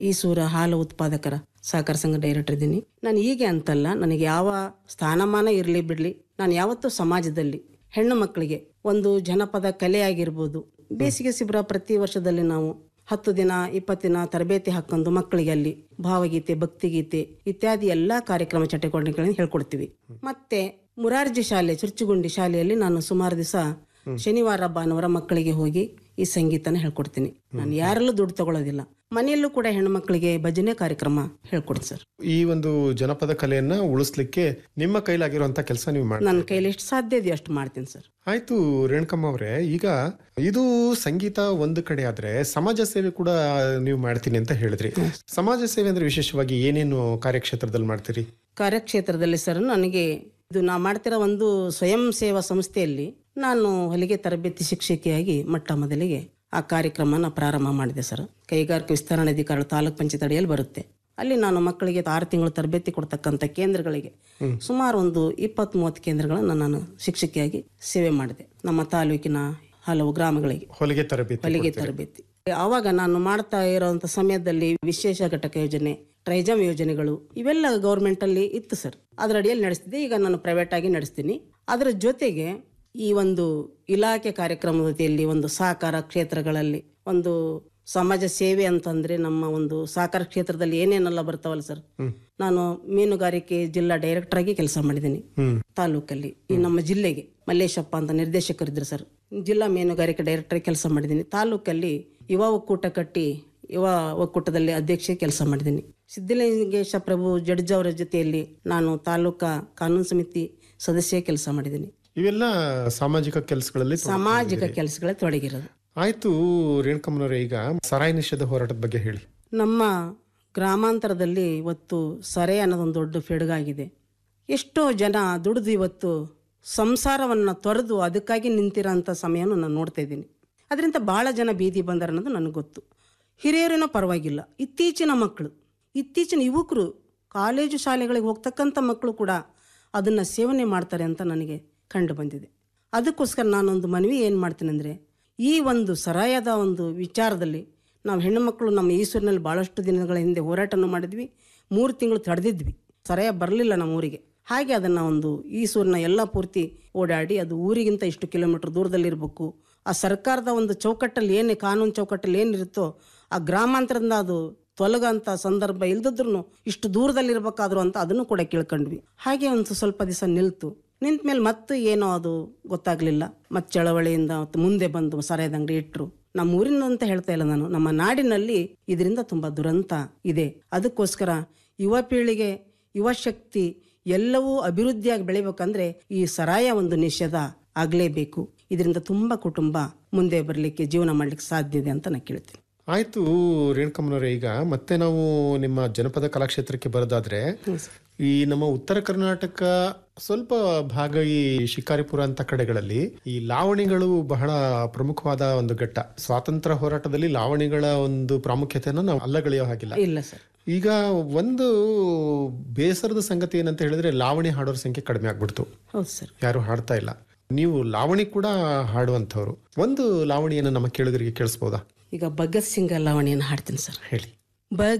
ಈಸೂರ ಹಾಲು ಉತ್ಪಾದಕರ ಸಹಕಾರ ಸಂಘ ಡೈರೆಕ್ಟರ್ ಇದ್ದೀನಿ ನಾನು ಹೀಗೆ ಅಂತಲ್ಲ ನನಗೆ ಯಾವ ಸ್ಥಾನಮಾನ ಇರಲಿ ಬಿಡಲಿ ನಾನು ಯಾವತ್ತೂ ಸಮಾಜದಲ್ಲಿ ಹೆಣ್ಣು ಮಕ್ಕಳಿಗೆ ಒಂದು ಜನಪದ ಕಲೆ ಆಗಿರ್ಬೋದು ಬೇಸಿಗೆ ಶಿಬಿರ ಪ್ರತಿ ವರ್ಷದಲ್ಲಿ ನಾವು ಹತ್ತು ದಿನ ಇಪ್ಪತ್ತು ದಿನ ತರಬೇತಿ ಹಾಕೊಂಡು ಮಕ್ಕಳಿಗೆ ಅಲ್ಲಿ ಭಾವಗೀತೆ ಭಕ್ತಿಗೀತೆ ಇತ್ಯಾದಿ ಎಲ್ಲಾ ಕಾರ್ಯಕ್ರಮ ಚಟುವಟಿಕೆಗಳನ್ನು ಹೇಳ್ಕೊಡ್ತೀವಿ ಮತ್ತೆ ಮುರಾರ್ಜಿ ಶಾಲೆ ಚುರ್ಚುಗುಂಡಿ ಶಾಲೆಯಲ್ಲಿ ನಾನು ಸುಮಾರು ದಿವಸ ಶನಿವಾರ ಭಾನುವಾರ ಮಕ್ಕಳಿಗೆ ಹೋಗಿ ಈ ಸಂಗೀತನ ಹೇಳ್ಕೊಡ್ತೀನಿ ನಾನು ಯಾರಲ್ಲೂ ದುಡ್ಡು ತಗೊಳ್ಳೋದಿಲ್ಲ ಮನೆಯಲ್ಲೂ ಕೂಡ ಹೆಣ್ಣು ಮಕ್ಕಳಿಗೆ ಭಜನೆ ಕಾರ್ಯಕ್ರಮ ಹೇಳ್ಕೊಡ್ತೀನಿ ಸರ್ ಈ ಒಂದು ಜನಪದ ಕಲೆಯನ್ನ ಉಳಿಸ್ಲಿಕ್ಕೆ ನಿಮ್ಮ ಕೈಲಾಗಿರುವಂತ ಕೆಲಸ ನೀವು ಮಾಡಿ ನನ್ನ ಕೈಲಿ ಎಷ್ಟು ಸಾಧ್ಯ ಇದೆಯೋ ಅಷ್ಟು ಮಾಡ್ತೀನಿ ಸರ್ ಆಯ್ತು ರೇಣುಕಮ್ಮ ಅವರೇ ಈಗ ಇದು ಸಂಗೀತ ಒಂದು ಕಡೆ ಆದ್ರೆ ಸಮಾಜ ಸೇವೆ ಕೂಡ ನೀವು ಮಾಡ್ತೀನಿ ಅಂತ ಹೇಳಿದ್ರಿ ಸಮಾಜ ಸೇವೆ ಅಂದ್ರೆ ವಿಶೇಷವಾಗಿ ಏನೇನು ಕಾರ್ಯಕ್ಷೇತ್ರದಲ್ಲಿ ಮಾಡ್ತೀರಿ ಕಾರ್ಯಕ್ಷೇತ್ರದಲ್ಲಿ ಸರ್ ನನಗೆ ಇದು ನಾ ಮಾಡ್ತಿರೋ ಒಂದು ಸ್ವಯಂ ಸೇವಾ ಸಂಸ್ಥೆಯಲ್ಲಿ ನಾನು ಹೊಲಿಗೆ ತರಬೇತಿ ಶಿಕ್ಷಕಿಯಾಗಿ ಮೊಟ್ಟ ಮೊದಲಿಗೆ ಆ ಕಾರ್ಯಕ್ರಮನ ಪ್ರಾರಂಭ ಮಾಡಿದೆ ಸರ್ ಕೈಗಾರಿಕಾ ವಿಸ್ತರಣಾಧಿಕಾರಿಗಳು ತಾಲೂಕ್ ಪಂಚಾಯತ್ ಅಡಿಯಲ್ಲಿ ಬರುತ್ತೆ ಅಲ್ಲಿ ನಾನು ಮಕ್ಕಳಿಗೆ ಆರು ತಿಂಗಳು ತರಬೇತಿ ಕೊಡ್ತಕ್ಕಂಥ ಕೇಂದ್ರಗಳಿಗೆ ಸುಮಾರು ಒಂದು ಇಪ್ಪತ್ತ್ ಮೂವತ್ತು ಕೇಂದ್ರಗಳನ್ನು ನಾನು ಶಿಕ್ಷಕಿಯಾಗಿ ಸೇವೆ ಮಾಡಿದೆ ನಮ್ಮ ತಾಲೂಕಿನ ಹಲವು ಗ್ರಾಮಗಳಿಗೆ ಹೊಲಿಗೆ ತರಬೇತಿ ಹೊಲಿಗೆ ತರಬೇತಿ ಆವಾಗ ನಾನು ಮಾಡ್ತಾ ಇರೋಂಥ ಸಮಯದಲ್ಲಿ ವಿಶೇಷ ಘಟಕ ಯೋಜನೆ ಟ್ರೈಜಮ್ ಯೋಜನೆಗಳು ಇವೆಲ್ಲ ಗೌರ್ಮೆಂಟ್ ಅಲ್ಲಿ ಇತ್ತು ಸರ್ ಅದರ ಅಡಿಯಲ್ಲಿ ನಡೆಸ್ತಿದ್ದೆ ಈಗ ನಾನು ಪ್ರೈವೇಟ್ ಆಗಿ ನಡೆಸ್ತೀನಿ ಅದರ ಜೊತೆಗೆ ಈ ಒಂದು ಇಲಾಖೆ ಕಾರ್ಯಕ್ರಮದ ಜೊತೆಯಲ್ಲಿ ಒಂದು ಸಹಕಾರ ಕ್ಷೇತ್ರಗಳಲ್ಲಿ ಒಂದು ಸಮಾಜ ಸೇವೆ ಅಂತಂದ್ರೆ ನಮ್ಮ ಒಂದು ಸಹಕಾರ ಕ್ಷೇತ್ರದಲ್ಲಿ ಏನೇನೆಲ್ಲ ಬರ್ತಾವಲ್ಲ ಸರ್ ನಾನು ಮೀನುಗಾರಿಕೆ ಜಿಲ್ಲಾ ಡೈರೆಕ್ಟರ್ ಆಗಿ ಕೆಲಸ ಮಾಡಿದ್ದೀನಿ ತಾಲೂಕಲ್ಲಿ ಈ ನಮ್ಮ ಜಿಲ್ಲೆಗೆ ಮಲ್ಲೇಶಪ್ಪ ಅಂತ ನಿರ್ದೇಶಕರಿದ್ರು ಸರ್ ಜಿಲ್ಲಾ ಮೀನುಗಾರಿಕೆ ಡೈರೆಕ್ಟರ್ ಕೆಲಸ ಮಾಡಿದ್ದೀನಿ ತಾಲೂಕಲ್ಲಿ ಯುವ ಒಕ್ಕೂಟ ಕಟ್ಟಿ ಯುವ ಒಕ್ಕೂಟದಲ್ಲಿ ಅಧ್ಯಕ್ಷ ಕೆಲಸ ಮಾಡಿದ್ದೀನಿ ಸಿದ್ಧಲಿಂಗೇಶ ಪ್ರಭು ಜಡ್ಜ್ ಅವರ ಜೊತೆಯಲ್ಲಿ ನಾನು ತಾಲೂಕಾ ಕಾನೂನು ಸಮಿತಿ ಸದಸ್ಯ ಕೆಲಸ ಮಾಡಿದ್ದೀನಿ ಇವೆಲ್ಲ ಸಾಮಾಜಿಕ ಕೆಲಸಗಳಲ್ಲಿ ಸಾಮಾಜಿಕ ಕೆಲಸಗಳ ತೊಡಗಿರೋದು ಆಯ್ತು ರೇಣುಕಮ್ಮನವರೇ ಈಗ ಸರಾಯಿ ನಿಷೇಧ ಹೋರಾಟದ ಬಗ್ಗೆ ಹೇಳಿ ನಮ್ಮ ಗ್ರಾಮಾಂತರದಲ್ಲಿ ಇವತ್ತು ಸರೆ ಅನ್ನೋದೊಂದು ದೊಡ್ಡ ಫೆಡಗಾಗಿದೆ ಎಷ್ಟೋ ಜನ ದುಡಿದು ಇವತ್ತು ಸಂಸಾರವನ್ನು ತೊರೆದು ಅದಕ್ಕಾಗಿ ನಿಂತಿರೋಂಥ ಸಮಯನೂ ನಾನು ನೋಡ್ತಾ ಇದ್ದೀನಿ ಅದರಿಂದ ಭಾಳ ಜನ ಬೀದಿ ಬಂದಾರ ಅನ್ನೋದು ನನಗೆ ಗೊತ್ತು ಹಿರಿಯರೇನೋ ಪರವಾಗಿಲ್ಲ ಇತ್ತೀಚಿನ ಮಕ್ಕಳು ಇತ್ತೀಚಿನ ಯುವಕರು ಕಾಲೇಜು ಶಾಲೆಗಳಿಗೆ ಹೋಗ್ತಕ್ಕಂಥ ಮಕ್ಕಳು ಕೂಡ ಅದನ್ನು ಸೇವನೆ ಮಾಡ್ತಾರೆ ಅಂತ ನನಗೆ ಕಂಡು ಬಂದಿದೆ ಅದಕ್ಕೋಸ್ಕರ ನಾನೊಂದು ಮನವಿ ಏನು ಮಾಡ್ತೀನಿ ಅಂದರೆ ಈ ಒಂದು ಸರಾಯದ ಒಂದು ವಿಚಾರದಲ್ಲಿ ನಾವು ಹೆಣ್ಣು ಮಕ್ಕಳು ನಮ್ಮ ಈಶ್ವರಿನಲ್ಲಿ ಭಾಳಷ್ಟು ದಿನಗಳ ಹಿಂದೆ ಹೋರಾಟನೂ ಮಾಡಿದ್ವಿ ಮೂರು ತಿಂಗಳು ತಡೆದಿದ್ವಿ ಸರಾಯ ಬರಲಿಲ್ಲ ನಮ್ಮ ಊರಿಗೆ ಹಾಗೆ ಅದನ್ನು ಒಂದು ಈಸೂರಿನ ಎಲ್ಲ ಪೂರ್ತಿ ಓಡಾಡಿ ಅದು ಊರಿಗಿಂತ ಇಷ್ಟು ಕಿಲೋಮೀಟರ್ ದೂರದಲ್ಲಿರಬೇಕು ಆ ಸರ್ಕಾರದ ಒಂದು ಚೌಕಟ್ಟಲ್ಲಿ ಏನು ಕಾನೂನು ಚೌಕಟ್ಟಲ್ಲಿ ಏನಿರುತ್ತೋ ಆ ಗ್ರಾಮಾಂತರದಿಂದ ಅದು ತೊಲಗಂತ ಸಂದರ್ಭ ಇಲ್ದಿದ್ರು ಇಷ್ಟು ದೂರದಲ್ಲಿರ್ಬೇಕಾದ್ರು ಅಂತ ಅದನ್ನು ಕೂಡ ಕೇಳ್ಕೊಂಡ್ವಿ ಹಾಗೆ ಒಂದು ಸ್ವಲ್ಪ ದಿವಸ ನಿಲ್ತು ನಿಂತ ಮೇಲೆ ಮತ್ತೆ ಏನೋ ಅದು ಗೊತ್ತಾಗ್ಲಿಲ್ಲ ಮತ್ತೆ ಚಳವಳಿಯಿಂದ ಮತ್ತೆ ಮುಂದೆ ಬಂದು ಸರಾಯದ ಅಂಗಡಿ ಇಟ್ರು ನಮ್ಮ ಊರಿನ ಅಂತ ಹೇಳ್ತಾ ಇಲ್ಲ ನಾನು ನಮ್ಮ ನಾಡಿನಲ್ಲಿ ಇದರಿಂದ ತುಂಬಾ ದುರಂತ ಇದೆ ಅದಕ್ಕೋಸ್ಕರ ಯುವ ಪೀಳಿಗೆ ಯುವ ಶಕ್ತಿ ಎಲ್ಲವೂ ಅಭಿವೃದ್ಧಿಯಾಗಿ ಬೆಳಿಬೇಕಂದ್ರೆ ಈ ಸರಾಯ ಒಂದು ನಿಷೇಧ ಆಗ್ಲೇಬೇಕು ಇದರಿಂದ ತುಂಬಾ ಕುಟುಂಬ ಮುಂದೆ ಬರಲಿಕ್ಕೆ ಜೀವನ ಮಾಡ್ಲಿಕ್ಕೆ ಸಾಧ್ಯ ಇದೆ ಅಂತ ನಾನು ಕೇಳ್ತೀನಿ ಆಯ್ತು ರೇಣುಕಮ್ಮನವರೇ ಈಗ ಮತ್ತೆ ನಾವು ನಿಮ್ಮ ಜನಪದ ಕಲಾಕ್ಷೇತ್ರಕ್ಕೆ ಬರೋದಾದ್ರೆ ಈ ನಮ್ಮ ಉತ್ತರ ಕರ್ನಾಟಕ ಸ್ವಲ್ಪ ಭಾಗ ಈ ಶಿಕಾರಿಪುರ ಅಂತ ಕಡೆಗಳಲ್ಲಿ ಈ ಲಾವಣಿಗಳು ಬಹಳ ಪ್ರಮುಖವಾದ ಒಂದು ಘಟ್ಟ ಸ್ವಾತಂತ್ರ್ಯ ಹೋರಾಟದಲ್ಲಿ ಲಾವಣಿಗಳ ಒಂದು ಪ್ರಾಮುಖ್ಯತೆಯನ್ನು ನಾವು ಅಲ್ಲಗಳೆಯೋ ಹಾಗಿಲ್ಲ ಇಲ್ಲ ಸರ್ ಈಗ ಒಂದು ಬೇಸರದ ಸಂಗತಿ ಏನಂತ ಹೇಳಿದ್ರೆ ಲಾವಣಿ ಹಾಡೋರ ಸಂಖ್ಯೆ ಕಡಿಮೆ ಆಗ್ಬಿಡ್ತು ಹೌದು ಸರ್ ಯಾರು ಹಾಡ್ತಾ ಇಲ್ಲ ನೀವು ಲಾವಣಿ ಕೂಡ ಹಾಡುವಂಥವ್ರು ಒಂದು ಲಾವಣಿಯನ್ನು ನಮ್ಮ ಕೇಳುಗರಿಗೆ ಕೇಳಿಸ್ಬೋದಾ ಈಗ ಭಗತ್ ಸಿಂಗ್ ಲಾವಣಿಯನ್ನು ಹಾಡ್ತೀನಿ ಸರ್ ಹೇಳಿ ಭಗತ್